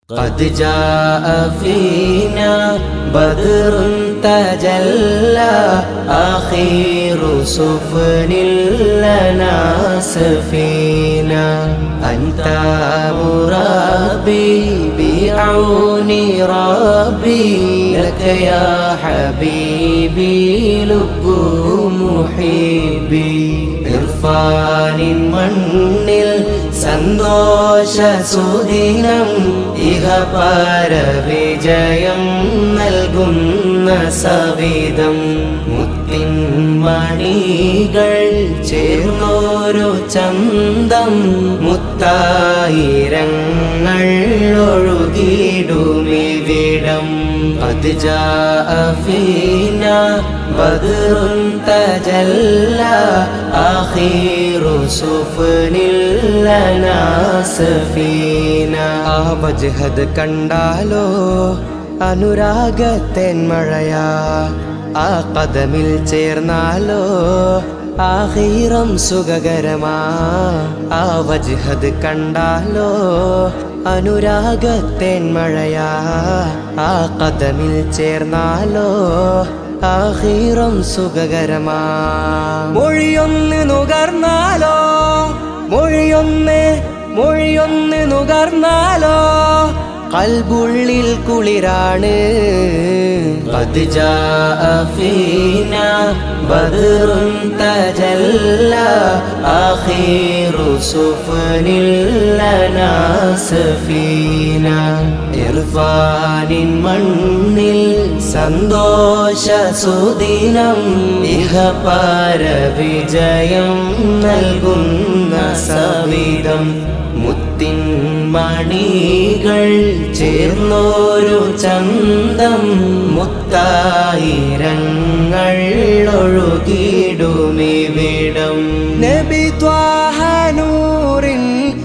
قد جاء فينا بدر تجلى أخير سفن لنا سفينة أنت مربي بعون ربي لك يا حبيبي لب محبي ഇർഫാനിൻ മണ്ണിൽ സന്തോഷ സുദിനം ഇഹപര വിജയം നൽകുന്ന സവിധം മുത്തിൻ മണികൾ ചേർന്നോരു ചന്തം മുത്തായിരങ്ങൾ ഒഴുകിടുമിവിടം അത് ജാഅഫീന ബദ്റുൻ തജല്ല ആഖിറു സുഫനിൽ ലനാ സഫീന ആ വജ്ഹദ് കണ്ടാലോ അനുരാഗത്തേൻ മഴയാ ആ കദമിൽ ചേർന്നാലോ ആഹീറം സുഖകരമാ ആ വജ്ഹദ് കണ്ടാലോ അനുരാഗത്തേൻ മഴയാ ആ കദമിൽ ചേർന്നാലോ ആഹീറം സുഖകരമാ മൊഴിയൊന്ന് നുകർന്നാലോ മൊഴിയൊന്ന് മൊഴിയൊന്ന് നുകർന്നാലോ കൽബുള്ളിൽ കുളിരാണ് قد جاء فينا بدر تجلى آخر سفن لنا سفينة ഇർഫാനിൻ മണ്ണിൽ സന്തോഷ സുദിനം ഇഹപാര വിജയം നൽകുന്ന സവിധം മുത്തിൻ മണികൾ ചേർന്നോരു ചന്തം മുത്തായിരങ്ങൾ ഒഴുകിടുമിവിടം നബി ത്വാഹനൂറിൻ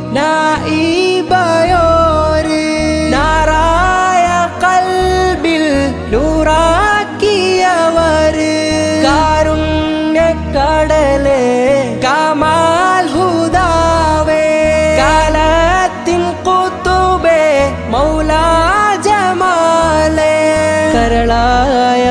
നായിബയോര് നാറായ കൽബിൽ നൂറാക്കിയവര് കാരുണ്യക്കടലേ കമാൽ ഹുദാവേ കാലത്തിൻ കുത്തുബേ മൗലാ ജമാലേ കരളായ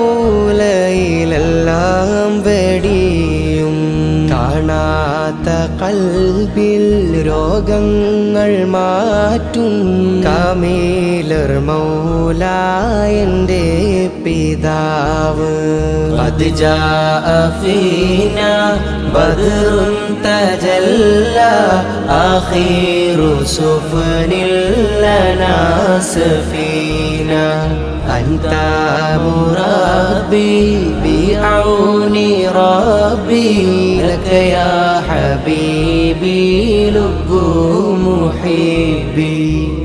മൗലയിലെല്ലാം വെടിയും കാണാത്ത കൽബിൽ രോഗങ്ങൾ മാറ്റും കമീലർ മൗലായന്റെ പിതാവ് قد جاء فينا بدر تجلى آخر سفن لنا سفينة أنت مربي بعون ربي لك يا حبيبي لب محبي